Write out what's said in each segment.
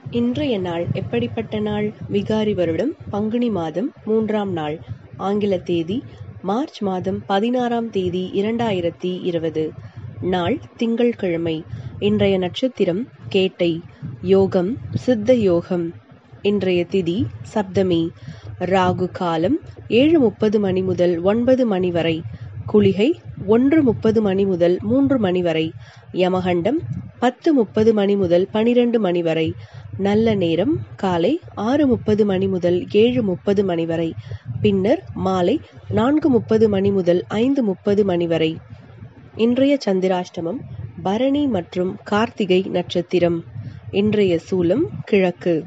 இன்றைய நாள் எப்படிப்பட்ட நாள் விகாரி வருடம் பங்குனி மாதம் மூன்றாம் நாள் ஆங்கில தேதி மார்ச் மாதம் பதினாறாம் தேதி இரண்டாயிரத்தி இருபது நாள் திங்கள்கிழமை இன்றைய நட்சத்திரம் கேட்டை யோகம் சித்த யோகம் இன்றைய திதி சப்தமி ராகு காலம் ஏழு முப்பது மணி முதல் ஒன்பது மணி வரை குளிகை ஒன்று முப்பது மணி முதல் மூன்று மணி வரை யமகண்டம் பத்து முப்பது மணி முதல் பனிரெண்டு மணி வரை நல்ல நேரம் காலை ஆறு முப்பது மணி முதல் ஏழு முப்பது மணி வரை பின்னர் மாலை நான்கு முப்பது மணி முதல் ஐந்து முப்பது மணி வரை இன்றைய சந்திராஷ்டமம் பரணி மற்றும் கார்த்திகை நட்சத்திரம் இன்றைய சூலம் கிழக்கு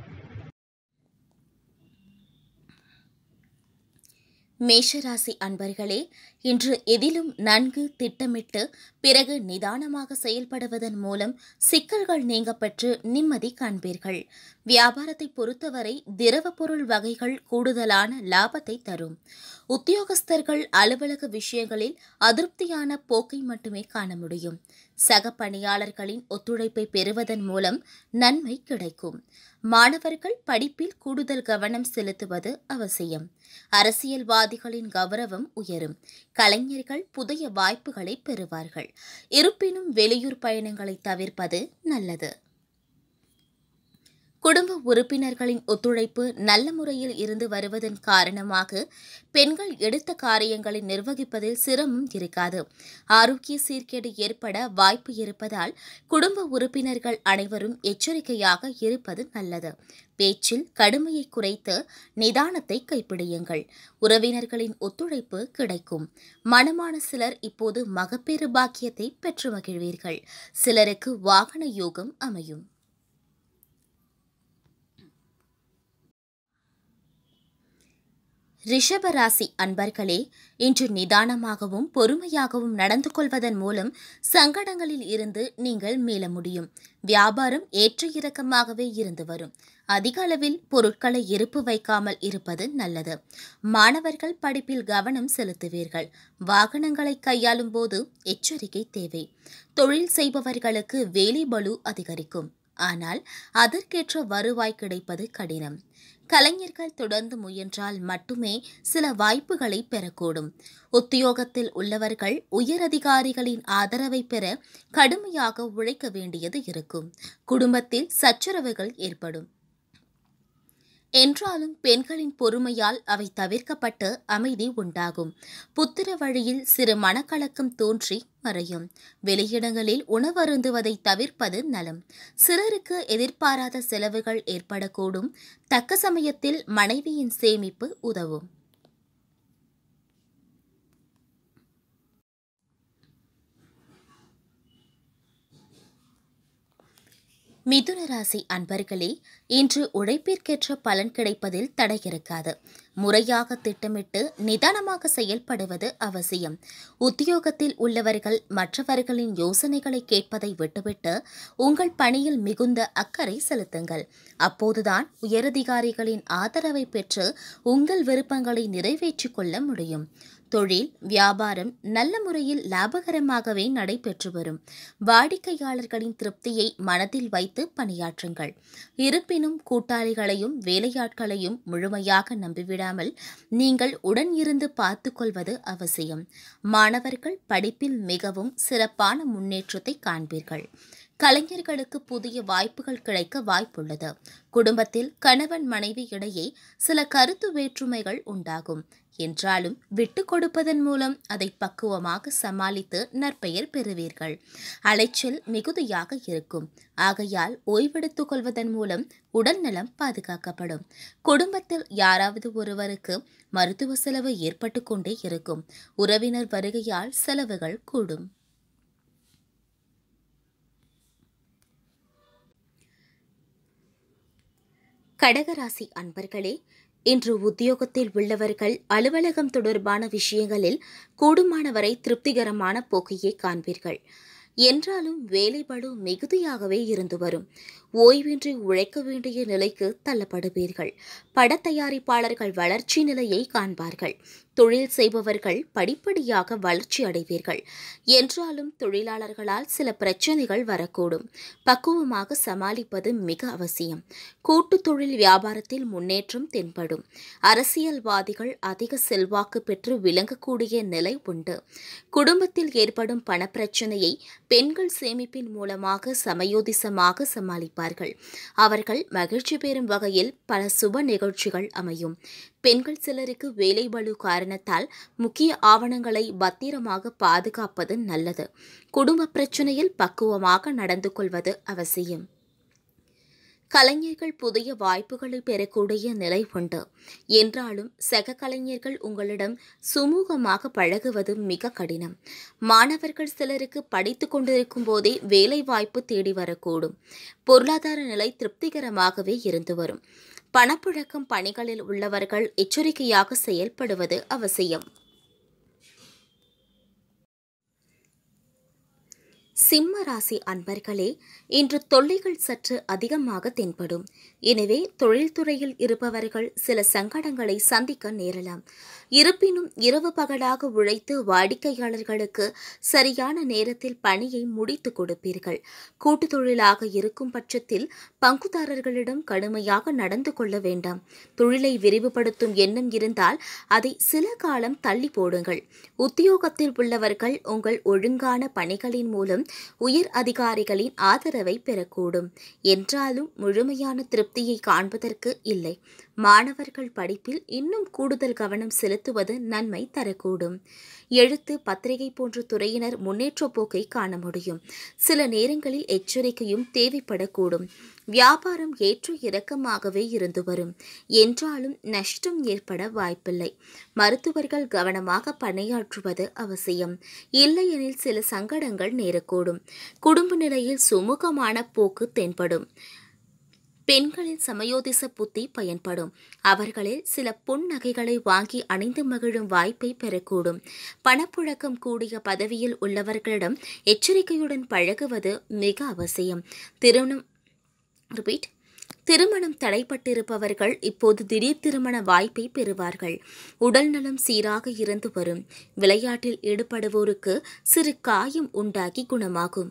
மேஷராசி அன்பர்களே இன்று எதிலும் நன்கு திட்டமிட்டு பிறகு நிதானமாக செயல்படுவதன் மூலம் சிக்கல்கள் நீங்கப்பெற்று நிம்மதி காண்பீர்கள் வியாபாரத்தை பொறுத்தவரை திரவ பொருள் வகைகள் கூடுதலான லாபத்தை தரும் உத்தியோகஸ்தர்கள் அலுவலக விஷயங்களில் அதிருப்தியான போக்கை மட்டுமே காண முடியும் சக பணியாளர்களின் ஒத்துழைப்பை பெறுவதன் மூலம் நன்மை கிடைக்கும் மாணவர்கள் படிப்பில் கூடுதல் கவனம் செலுத்துவது அவசியம் அரசியல்வாதிகளின் கௌரவம் உயரும் கலைஞர்கள் புதிய வாய்ப்புகளை பெறுவார்கள் இருப்பினும் வெளியூர் பயணங்களை தவிர்ப்பது நல்லது குடும்ப உறுப்பினர்களின் ஒத்துழைப்பு நல்ல முறையில் இருந்து வருவதன் காரணமாக பெண்கள் எடுத்த காரியங்களை நிர்வகிப்பதில் சிரமம் இருக்காது ஆரோக்கிய சீர்கேடு ஏற்பட வாய்ப்பு இருப்பதால் குடும்ப உறுப்பினர்கள் அனைவரும் எச்சரிக்கையாக இருப்பது நல்லது பேச்சில் கடுமையை குறைத்து நிதானத்தை கைப்பிடியுங்கள் உறவினர்களின் ஒத்துழைப்பு கிடைக்கும் மனமான சிலர் இப்போது மகப்பேறு பாக்கியத்தை பெற்று மகிழ்வீர்கள் சிலருக்கு வாகன யோகம் அமையும் ரிஷபராசி அன்பர்களே இன்று நிதானமாகவும் பொறுமையாகவும் நடந்து கொள்வதன் மூலம் சங்கடங்களில் இருந்து நீங்கள் மீள முடியும் வியாபாரம் ஏற்ற இறக்கமாகவே இருந்து வரும் அதிக அளவில் பொருட்களை இருப்பு வைக்காமல் இருப்பது நல்லது மாணவர்கள் படிப்பில் கவனம் செலுத்துவீர்கள் வாகனங்களை கையாளும் போது எச்சரிக்கை தேவை தொழில் செய்பவர்களுக்கு வேலை பளு அதிகரிக்கும் ஆனால் அதற்கேற்ற வருவாய் கிடைப்பது கடினம் கலைஞர்கள் தொடர்ந்து முயன்றால் மட்டுமே சில வாய்ப்புகளை பெறக்கூடும் உத்தியோகத்தில் உள்ளவர்கள் உயரதிகாரிகளின் ஆதரவை பெற கடுமையாக உழைக்க வேண்டியது இருக்கும் குடும்பத்தில் சச்சரவுகள் ஏற்படும் என்றாலும் பெண்களின் பொறுமையால் அவை தவிர்க்கப்பட்டு அமைதி உண்டாகும் புத்திர வழியில் சிறு மனக்கலக்கம் தோன்றி மறையும் வெளியிடங்களில் உணவருந்துவதை தவிர்ப்பது நலம் சிலருக்கு எதிர்பாராத செலவுகள் ஏற்படக்கூடும் தக்க சமயத்தில் மனைவியின் சேமிப்பு உதவும் மிதுன ராசி அன்பர்களே இன்று உழைப்பிற்கேற்ற பலன் கிடைப்பதில் தடை இருக்காது முறையாக திட்டமிட்டு நிதானமாக செயல்படுவது அவசியம் உத்தியோகத்தில் உள்ளவர்கள் மற்றவர்களின் யோசனைகளை கேட்பதை விட்டுவிட்டு உங்கள் பணியில் மிகுந்த அக்கறை செலுத்துங்கள் அப்போதுதான் உயரதிகாரிகளின் ஆதரவை பெற்று உங்கள் விருப்பங்களை நிறைவேற்றிக் கொள்ள முடியும் தொழில் வியாபாரம் நல்ல முறையில் லாபகரமாகவே நடைபெற்று வரும் வாடிக்கையாளர்களின் திருப்தியை மனதில் வைத்து பணியாற்றுங்கள் இருப்பினும் கூட்டாளிகளையும் வேலையாட்களையும் முழுமையாக நம்பிவிடாமல் நீங்கள் உடன் இருந்து பார்த்து கொள்வது அவசியம் மாணவர்கள் படிப்பில் மிகவும் சிறப்பான முன்னேற்றத்தை காண்பீர்கள் கலைஞர்களுக்கு புதிய வாய்ப்புகள் கிடைக்க வாய்ப்புள்ளது குடும்பத்தில் கணவன் மனைவி இடையே சில கருத்து வேற்றுமைகள் உண்டாகும் என்றாலும் விட்டு கொடுப்பதன் மூலம் அதை பக்குவமாக சமாளித்து நற்பெயர் பெறுவீர்கள் அலைச்சல் மிகுதியாக இருக்கும் ஆகையால் ஓய்வெடுத்துக் கொள்வதன் மூலம் உடல் நலம் பாதுகாக்கப்படும் குடும்பத்தில் யாராவது ஒருவருக்கு மருத்துவ செலவு ஏற்பட்டு கொண்டே இருக்கும் உறவினர் வருகையால் செலவுகள் கூடும் கடகராசி அன்பர்களே இன்று உத்தியோகத்தில் உள்ளவர்கள் அலுவலகம் தொடர்பான விஷயங்களில் கூடுமானவரை திருப்திகரமான போக்கையே காண்பீர்கள் என்றாலும் வேலைபடு மிகுதியாகவே இருந்து வரும் ஓய்வின்றி உழைக்க வேண்டிய நிலைக்கு தள்ளப்படுவீர்கள் பட தயாரிப்பாளர்கள் வளர்ச்சி நிலையை காண்பார்கள் தொழில் செய்பவர்கள் படிப்படியாக வளர்ச்சி அடைவீர்கள் என்றாலும் தொழிலாளர்களால் சில பிரச்சனைகள் வரக்கூடும் பக்குவமாக சமாளிப்பது மிக அவசியம் கூட்டுத் தொழில் வியாபாரத்தில் முன்னேற்றம் தென்படும் அரசியல்வாதிகள் அதிக செல்வாக்கு பெற்று விளங்கக்கூடிய நிலை உண்டு குடும்பத்தில் ஏற்படும் பணப்பிரச்சனையை பெண்கள் சேமிப்பின் மூலமாக சமயோதிசமாக சமாளிப்பார்கள் அவர்கள் மகிழ்ச்சி பெறும் வகையில் பல சுப நிகழ்ச்சிகள் அமையும் பெண்கள் சிலருக்கு வேலை பளு காரணத்தால் முக்கிய ஆவணங்களை பத்திரமாக பாதுகாப்பது நல்லது குடும்ப பிரச்சனையில் பக்குவமாக நடந்து கொள்வது அவசியம் கலைஞர்கள் புதிய வாய்ப்புகளை பெறக்கூடிய நிலை உண்டு என்றாலும் சக கலைஞர்கள் உங்களிடம் சுமூகமாக பழகுவது மிக கடினம் மாணவர்கள் சிலருக்கு படித்துக் கொண்டிருக்கும் போதே வேலை வாய்ப்பு தேடி வரக்கூடும் பொருளாதார நிலை திருப்திகரமாகவே இருந்து வரும் பணப்புழக்கம் பணிகளில் உள்ளவர்கள் எச்சரிக்கையாக செயல்படுவது அவசியம் சிம்ம ராசி அன்பர்களே இன்று தொல்லைகள் சற்று அதிகமாக தென்படும் எனவே தொழில்துறையில் இருப்பவர்கள் சில சங்கடங்களை சந்திக்க நேரலாம் இருப்பினும் இரவு பகலாக உழைத்து வாடிக்கையாளர்களுக்கு சரியான நேரத்தில் பணியை முடித்து கொடுப்பீர்கள் கூட்டுத் தொழிலாக இருக்கும் பட்சத்தில் பங்குதாரர்களிடம் கடுமையாக நடந்து கொள்ள வேண்டாம் தொழிலை விரிவுபடுத்தும் எண்ணம் இருந்தால் அதை சில காலம் தள்ளி போடுங்கள் உத்தியோகத்தில் உள்ளவர்கள் உங்கள் ஒழுங்கான பணிகளின் மூலம் உயர் அதிகாரிகளின் ஆதரவை பெறக்கூடும் என்றாலும் முழுமையான திருப்தியை காண்பதற்கு இல்லை மாணவர்கள் படிப்பில் இன்னும் கூடுதல் கவனம் செலுத்துவது நன்மை தரக்கூடும் எழுத்து பத்திரிகை போன்ற துறையினர் முன்னேற்ற போக்கை காண முடியும் சில நேரங்களில் எச்சரிக்கையும் தேவைப்படக்கூடும் வியாபாரம் ஏற்ற இறக்கமாகவே இருந்து வரும் என்றாலும் நஷ்டம் ஏற்பட வாய்ப்பில்லை மருத்துவர்கள் கவனமாக பணியாற்றுவது அவசியம் இல்லையெனில் சில சங்கடங்கள் நேரக்கூடும் குடும்ப நிலையில் சுமூகமான போக்கு தென்படும் பெண்களின் சமயோதிச புத்தி பயன்படும் அவர்களில் சில பொன் நகைகளை வாங்கி அணிந்து மகிழும் வாய்ப்பை பெறக்கூடும் பணப்புழக்கம் கூடிய பதவியில் உள்ளவர்களிடம் எச்சரிக்கையுடன் பழகுவது மிக அவசியம் திருமணம் ரிப்பீட் திருமணம் தடைப்பட்டிருப்பவர்கள் இப்போது திடீர் திருமண வாய்ப்பை பெறுவார்கள் உடல் நலம் சீராக இருந்து வரும் விளையாட்டில் ஈடுபடுவோருக்கு சிறு காயம் உண்டாகி குணமாகும்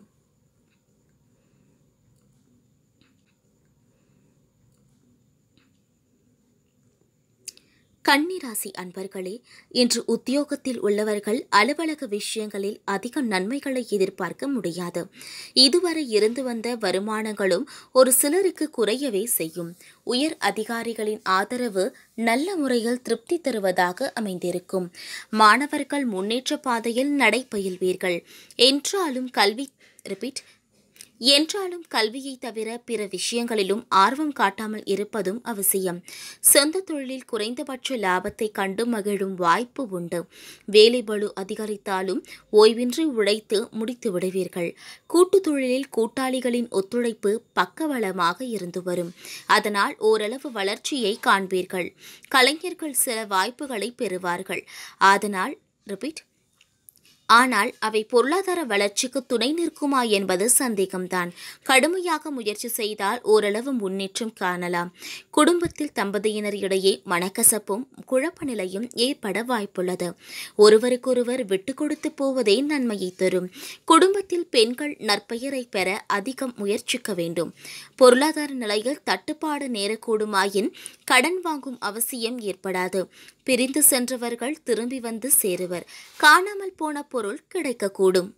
கன்னிராசி அன்பர்களே இன்று உத்தியோகத்தில் உள்ளவர்கள் அலுவலக விஷயங்களில் அதிக நன்மைகளை எதிர்பார்க்க முடியாது இதுவரை இருந்து வந்த வருமானங்களும் ஒரு சிலருக்கு குறையவே செய்யும் உயர் அதிகாரிகளின் ஆதரவு நல்ல முறையில் திருப்தி தருவதாக அமைந்திருக்கும் மாணவர்கள் முன்னேற்ற பாதையில் நடைபயில்வீர்கள் என்றாலும் கல்வி ரிப்பீட் என்றாலும் கல்வியை தவிர பிற விஷயங்களிலும் ஆர்வம் காட்டாமல் இருப்பதும் அவசியம் சொந்த தொழிலில் குறைந்தபட்ச லாபத்தை கண்டு மகிழும் வாய்ப்பு உண்டு வேலை பளு அதிகரித்தாலும் ஓய்வின்றி உழைத்து முடித்து விடுவீர்கள் கூட்டுத் தொழிலில் கூட்டாளிகளின் ஒத்துழைப்பு பக்கபலமாக இருந்து வரும் அதனால் ஓரளவு வளர்ச்சியை காண்பீர்கள் கலைஞர்கள் சில வாய்ப்புகளை பெறுவார்கள் அதனால் ரிப்பீட் ஆனால் அவை பொருளாதார வளர்ச்சிக்கு துணை நிற்குமா என்பது சந்தேகம்தான் கடுமையாக முயற்சி செய்தால் ஓரளவு முன்னேற்றம் காணலாம் குடும்பத்தில் தம்பதியினர் இடையே மனக்கசப்பும் குழப்ப நிலையும் ஏற்பட வாய்ப்புள்ளது ஒருவருக்கொருவர் விட்டு கொடுத்து போவதே நன்மையை தரும் குடும்பத்தில் பெண்கள் நற்பெயரை பெற அதிகம் முயற்சிக்க வேண்டும் பொருளாதார நிலையில் தட்டுப்பாடு நேரக்கூடுமாயின் கடன் வாங்கும் அவசியம் ஏற்படாது பிரிந்து சென்றவர்கள் திரும்பி வந்து சேருவர் காணாமல் போன பொருள் கிடைக்கக்கூடும்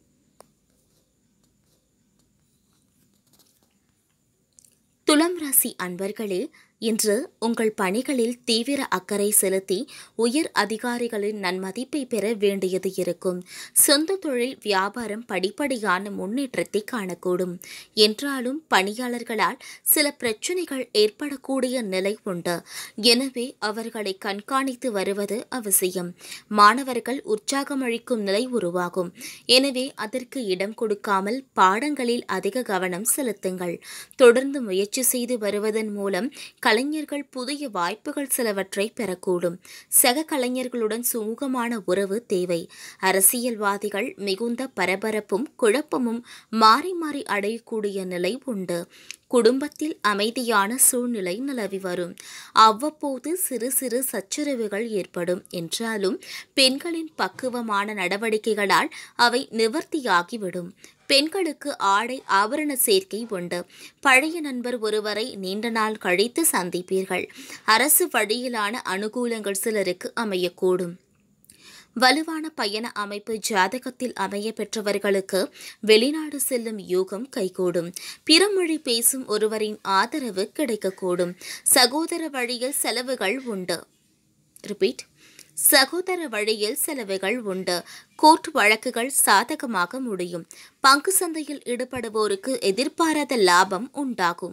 துலாம் ராசி அன்பர்களே இன்று உங்கள் பணிகளில் தீவிர அக்கறை செலுத்தி உயர் அதிகாரிகளின் நன்மதிப்பை பெற வேண்டியது இருக்கும் சொந்த தொழில் வியாபாரம் படிப்படியான முன்னேற்றத்தை காணக்கூடும் என்றாலும் பணியாளர்களால் சில பிரச்சனைகள் ஏற்படக்கூடிய நிலை உண்டு எனவே அவர்களை கண்காணித்து வருவது அவசியம் மாணவர்கள் உற்சாகமளிக்கும் நிலை உருவாகும் எனவே அதற்கு இடம் கொடுக்காமல் பாடங்களில் அதிக கவனம் செலுத்துங்கள் தொடர்ந்து முயற்சி செய்து வருவதன் மூலம் கலைஞர்கள் புதிய வாய்ப்புகள் சிலவற்றை பெறக்கூடும் சக கலைஞர்களுடன் சுமூகமான உறவு தேவை அரசியல்வாதிகள் மிகுந்த பரபரப்பும் குழப்பமும் மாறி மாறி அடையக்கூடிய நிலை உண்டு குடும்பத்தில் அமைதியான சூழ்நிலை நிலவி வரும் அவ்வப்போது சிறு சிறு சச்சரவுகள் ஏற்படும் என்றாலும் பெண்களின் பக்குவமான நடவடிக்கைகளால் அவை நிவர்த்தியாகிவிடும் பெண்களுக்கு ஆடை ஆபரண சேர்க்கை உண்டு பழைய நண்பர் ஒருவரை நீண்ட நாள் கழித்து சந்திப்பீர்கள் அரசு வழியிலான அனுகூலங்கள் சிலருக்கு அமையக்கூடும் வலுவான பயண அமைப்பு ஜாதகத்தில் அமைய பெற்றவர்களுக்கு வெளிநாடு செல்லும் யோகம் கைகூடும் பிறமொழி பேசும் ஒருவரின் ஆதரவு கிடைக்கக்கூடும் சகோதர வழியில் செலவுகள் உண்டு ரிப்பீட் சகோதர வழியில் செலவுகள் உண்டு கோர்ட் வழக்குகள் சாதகமாக முடியும் பங்கு சந்தையில் ஈடுபடுவோருக்கு எதிர்பாராத லாபம் உண்டாகும்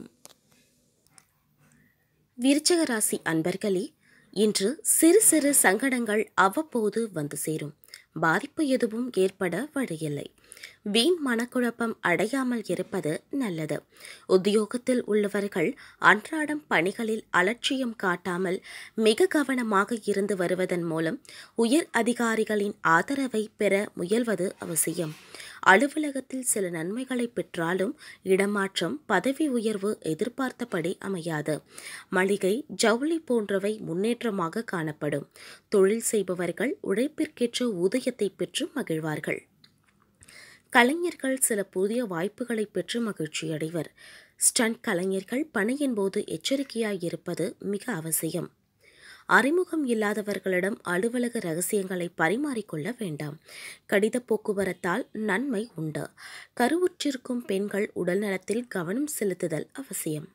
விருச்சக ராசி அன்பர்களே இன்று சிறு சிறு சங்கடங்கள் அவ்வப்போது வந்து சேரும் பாதிப்பு எதுவும் ஏற்பட வழியில்லை வீண் மனக்குழப்பம் அடையாமல் இருப்பது நல்லது உத்தியோகத்தில் உள்ளவர்கள் அன்றாடம் பணிகளில் அலட்சியம் காட்டாமல் மிக கவனமாக இருந்து வருவதன் மூலம் உயர் அதிகாரிகளின் ஆதரவை பெற முயல்வது அவசியம் அலுவலகத்தில் சில நன்மைகளை பெற்றாலும் இடமாற்றம் பதவி உயர்வு எதிர்பார்த்தபடி அமையாது மளிகை ஜவுளி போன்றவை முன்னேற்றமாக காணப்படும் தொழில் செய்பவர்கள் உழைப்பிற்கேற்ற ஊதியத்தை பெற்று மகிழ்வார்கள் கலைஞர்கள் சில புதிய வாய்ப்புகளை பெற்று மகிழ்ச்சியடைவர் ஸ்டண்ட் கலைஞர்கள் பணியின் போது எச்சரிக்கையாய் இருப்பது மிக அவசியம் அறிமுகம் இல்லாதவர்களிடம் அலுவலக ரகசியங்களை பரிமாறிக்கொள்ள வேண்டாம் கடித போக்குவரத்தால் நன்மை உண்டு கருவுற்றிருக்கும் பெண்கள் உடல்நலத்தில் கவனம் செலுத்துதல் அவசியம்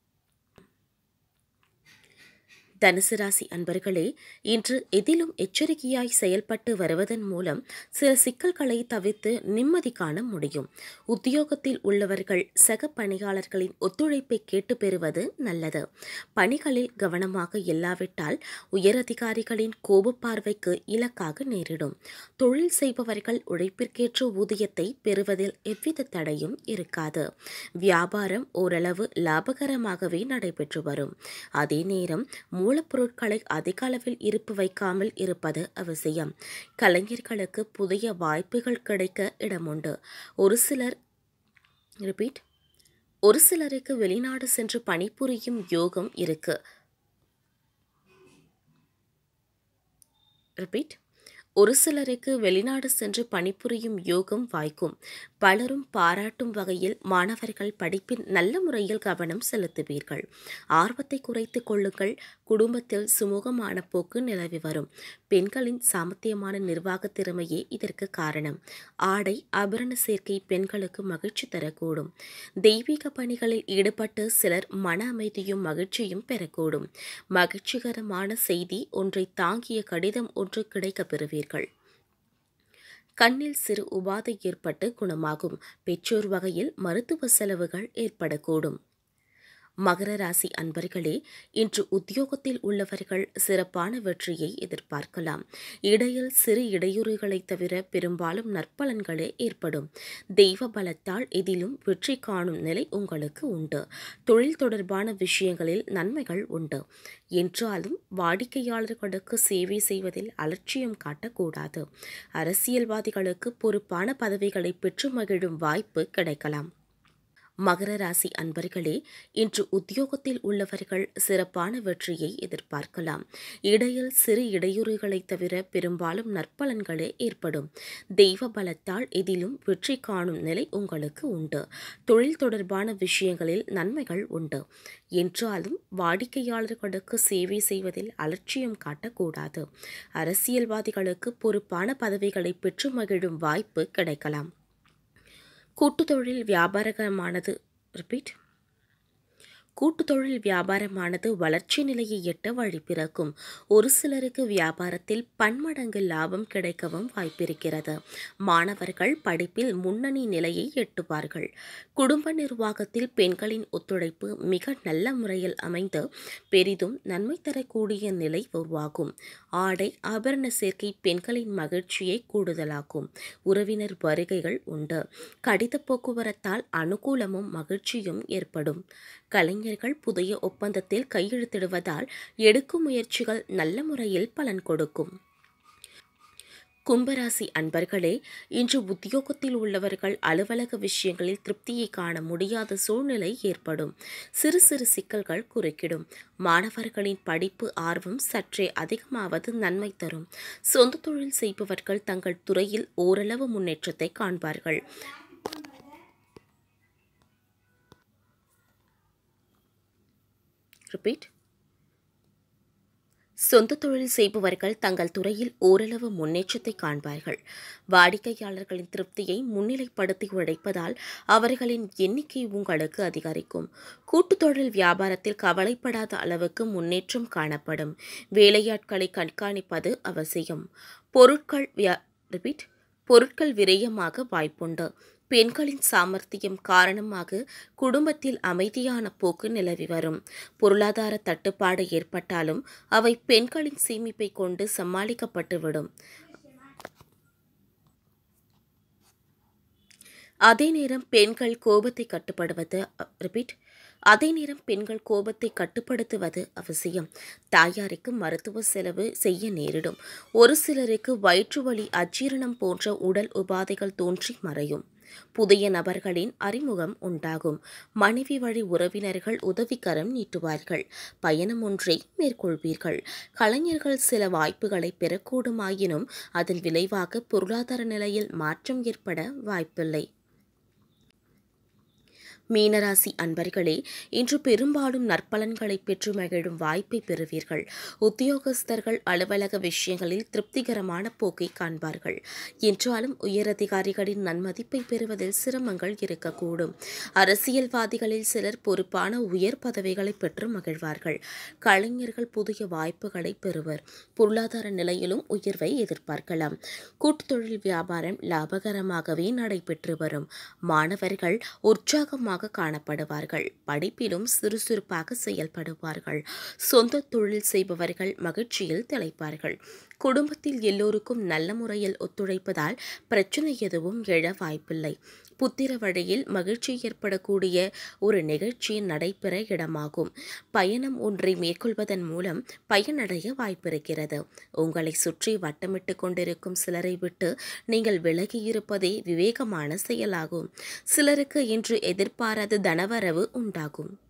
தனுசு ராசி அன்பர்களே இன்று எதிலும் எச்சரிக்கையாய் செயல்பட்டு வருவதன் மூலம் சில சிக்கல்களை தவிர்த்து நிம்மதி காண முடியும் உத்தியோகத்தில் உள்ளவர்கள் சக பணியாளர்களின் ஒத்துழைப்பை கேட்டு பெறுவது நல்லது பணிகளில் கவனமாக இல்லாவிட்டால் உயரதிகாரிகளின் கோப பார்வைக்கு இலக்காக நேரிடும் தொழில் செய்பவர்கள் உழைப்பிற்கேற்ற ஊதியத்தை பெறுவதில் எவ்வித தடையும் இருக்காது வியாபாரம் ஓரளவு லாபகரமாகவே நடைபெற்று வரும் அதே நேரம் மூலப்பொருட்களை அதிக அளவில் இருப்பு வைக்காமல் இருப்பது அவசியம் கலைஞர்களுக்கு புதிய வாய்ப்புகள் கிடைக்க இடமுண்டு ஒரு சிலர் ரிப்பீட் ஒரு சிலருக்கு வெளிநாடு சென்று பணிபுரியும் யோகம் இருக்கு ரிப்பீட் ஒரு சிலருக்கு வெளிநாடு சென்று பணிபுரியும் யோகம் வாய்க்கும் பலரும் பாராட்டும் வகையில் மாணவர்கள் படிப்பில் நல்ல முறையில் கவனம் செலுத்துவீர்கள் ஆர்வத்தை குறைத்துக் கொள்ளுங்கள் குடும்பத்தில் சுமூகமான போக்கு நிலவி வரும் பெண்களின் சாமர்த்தியமான நிர்வாக திறமையே இதற்கு காரணம் ஆடை ஆபரண சேர்க்கை பெண்களுக்கு மகிழ்ச்சி தரக்கூடும் தெய்வீக பணிகளில் ஈடுபட்டு சிலர் மன அமைதியும் மகிழ்ச்சியும் பெறக்கூடும் மகிழ்ச்சிகரமான செய்தி ஒன்றை தாங்கிய கடிதம் ஒன்று கிடைக்கப் பெறுவீர்கள் கண்ணில் சிறு உபாதை ஏற்பட்டு குணமாகும் பெற்றோர் வகையில் மருத்துவ செலவுகள் ஏற்படக்கூடும் மகர ராசி அன்பர்களே இன்று உத்தியோகத்தில் உள்ளவர்கள் சிறப்பான வெற்றியை எதிர்பார்க்கலாம் இடையில் சிறு இடையூறுகளை தவிர பெரும்பாலும் நற்பலன்களே ஏற்படும் தெய்வ பலத்தால் இதிலும் வெற்றி காணும் நிலை உங்களுக்கு உண்டு தொழில் தொடர்பான விஷயங்களில் நன்மைகள் உண்டு என்றாலும் வாடிக்கையாளர்களுக்கு சேவை செய்வதில் அலட்சியம் காட்டக்கூடாது அரசியல்வாதிகளுக்கு பொறுப்பான பதவிகளை பெற்று மகிழும் வாய்ப்பு கிடைக்கலாம் மகர ராசி அன்பர்களே இன்று உத்தியோகத்தில் உள்ளவர்கள் சிறப்பான வெற்றியை எதிர்பார்க்கலாம் இடையில் சிறு இடையூறுகளை தவிர பெரும்பாலும் நற்பலன்களே ஏற்படும் தெய்வ பலத்தால் இதிலும் வெற்றி காணும் நிலை உங்களுக்கு உண்டு தொழில் தொடர்பான விஷயங்களில் நன்மைகள் உண்டு என்றாலும் வாடிக்கையாளர்களுக்கு சேவை செய்வதில் அலட்சியம் காட்டக்கூடாது அரசியல்வாதிகளுக்கு பொறுப்பான பதவிகளை பெற்று மகிழும் வாய்ப்பு கிடைக்கலாம் கூட்டுத் தொழில் வியாபாரமானது ரிப்பீட் கூட்டுத் தொழில் வியாபாரமானது வளர்ச்சி நிலையை எட்ட வழி பிறக்கும் ஒரு சிலருக்கு வியாபாரத்தில் பன்மடங்கு லாபம் கிடைக்கவும் வாய்ப்பிருக்கிறது மாணவர்கள் படிப்பில் முன்னணி நிலையை எட்டுவார்கள் குடும்ப நிர்வாகத்தில் பெண்களின் ஒத்துழைப்பு மிக நல்ல முறையில் அமைந்து பெரிதும் நன்மை தரக்கூடிய நிலை உருவாகும் ஆடை ஆபரண சேர்க்கை பெண்களின் மகிழ்ச்சியை கூடுதலாக்கும் உறவினர் வருகைகள் உண்டு கடித போக்குவரத்தால் அனுகூலமும் மகிழ்ச்சியும் ஏற்படும் கலைஞர் கலைஞர்கள் புதிய ஒப்பந்தத்தில் கையெழுத்திடுவதால் எடுக்கும் முயற்சிகள் நல்ல முறையில் பலன் கொடுக்கும் கும்பராசி அன்பர்களே இன்று உத்தியோகத்தில் உள்ளவர்கள் அலுவலக விஷயங்களில் திருப்தியை காண முடியாத சூழ்நிலை ஏற்படும் சிறு சிறு சிக்கல்கள் குறுக்கிடும் மாணவர்களின் படிப்பு ஆர்வம் சற்றே அதிகமாவது நன்மை தரும் சொந்த தொழில் செய்பவர்கள் தங்கள் துறையில் ஓரளவு முன்னேற்றத்தை காண்பார்கள் ரிப்பீட் சொந்த தொழில் செய்பவர்கள் தங்கள் துறையில் ஓரளவு முன்னேற்றத்தை காண்பார்கள் வாடிக்கையாளர்களின் திருப்தியை முன்னிலைப்படுத்தி உழைப்பதால் அவர்களின் எண்ணிக்கை உங்களுக்கு அதிகரிக்கும் கூட்டுத் தொழில் வியாபாரத்தில் கவலைப்படாத அளவுக்கு முன்னேற்றம் காணப்படும் வேலையாட்களை கண்காணிப்பது அவசியம் பொருட்கள் வியா ரிப்பீட் பொருட்கள் விரயமாக வாய்ப்புண்டு பெண்களின் சாமர்த்தியம் காரணமாக குடும்பத்தில் அமைதியான போக்கு நிலவி வரும் பொருளாதார தட்டுப்பாடு ஏற்பட்டாலும் அவை பெண்களின் சேமிப்பை கொண்டு சமாளிக்கப்பட்டுவிடும் அதே நேரம் பெண்கள் கோபத்தை கட்டுப்படுவது ரிப்பீட் அதே நேரம் பெண்கள் கோபத்தை கட்டுப்படுத்துவது அவசியம் தாயாருக்கு மருத்துவ செலவு செய்ய நேரிடும் ஒரு சிலருக்கு வயிற்று வலி அஜீரணம் போன்ற உடல் உபாதைகள் தோன்றி மறையும் புதிய நபர்களின் அறிமுகம் உண்டாகும் மனைவி வழி உறவினர்கள் உதவிக்கரம் நீட்டுவார்கள் பயணம் ஒன்றை மேற்கொள்வீர்கள் கலைஞர்கள் சில வாய்ப்புகளை பெறக்கூடுமாயினும் அதன் விளைவாக பொருளாதார நிலையில் மாற்றம் ஏற்பட வாய்ப்பில்லை மீனராசி அன்பர்களே இன்று பெரும்பாலும் நற்பலன்களை பெற்று மகிழும் வாய்ப்பை பெறுவீர்கள் உத்தியோகஸ்தர்கள் அலுவலக விஷயங்களில் திருப்திகரமான போக்கை காண்பார்கள் என்றாலும் உயரதிகாரிகளின் நன்மதிப்பை பெறுவதில் சிரமங்கள் இருக்கக்கூடும் அரசியல்வாதிகளில் சிலர் பொறுப்பான உயர் பதவிகளை பெற்று மகிழ்வார்கள் கலைஞர்கள் புதிய வாய்ப்புகளை பெறுவர் பொருளாதார நிலையிலும் உயர்வை எதிர்பார்க்கலாம் கூட்டுத் தொழில் வியாபாரம் லாபகரமாகவே நடைபெற்று வரும் மாணவர்கள் உற்சாகமாக காணப்படுவார்கள் படிப்பிலும் சுறுசுறுப்பாக செயல்படுவார்கள் சொந்த தொழில் செய்பவர்கள் மகிழ்ச்சியில் திளைப்பார்கள் குடும்பத்தில் எல்லோருக்கும் நல்ல முறையில் ஒத்துழைப்பதால் பிரச்சனை எதுவும் எழ வாய்ப்பில்லை புத்திர வழியில் மகிழ்ச்சி ஏற்படக்கூடிய ஒரு நிகழ்ச்சி நடைபெற இடமாகும் பயணம் ஒன்றை மேற்கொள்வதன் மூலம் பயனடைய வாய்ப்பிருக்கிறது உங்களை சுற்றி வட்டமிட்டு கொண்டிருக்கும் சிலரை விட்டு நீங்கள் விலகி இருப்பதே விவேகமான செயலாகும் சிலருக்கு இன்று எதிர்பாராத தனவரவு உண்டாகும்